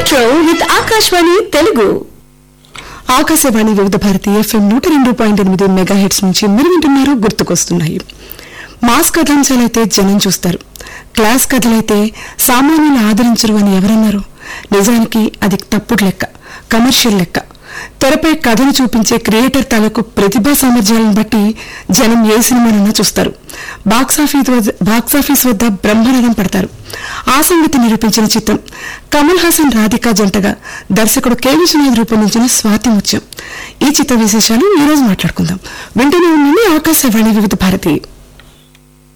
retro with Akashvani Telugu Akashvani Vividh Bharati FM నూట రెండు point ఎనిమిది మెగా హెడ్స్ నుంచి మీరు వింటున్నారు గుర్తుకొస్తున్నాయి మాస్ కథాంశాలైతే జనం చూస్తారు క్లాస్ కథలైతే సామాన్యులు ఆదరించరు అని ఎవరన్నారు నిజానికి అది తప్పుడు లెక్క కమర్షియల్ లెక్క తెరపై కథను చూపించే క్రియేటర్ తాలూకు ప్రతిభా సామర్థ్యాలను బట్టి జనం ఏ సినిమానైనా చూస్తారు బాక్సాఫీస్ వద్ద బాక్సాఫీస్ వద్ద బ్రహ్మరథం పడతారు ఆ సంగతి నిరూపించిన చిత్రం కమల్ హాసన్ రాధిక జంటగా దర్శకుడు కె విశ్వనాథ్ రూపొందించిన స్వాతి ముత్యం ఈ చిత్ర విశేషాలు ఈ రోజు మాట్లాడుకుందాం వెంటనే ఉండండి ఆకాశవాణి వివిధ భారతి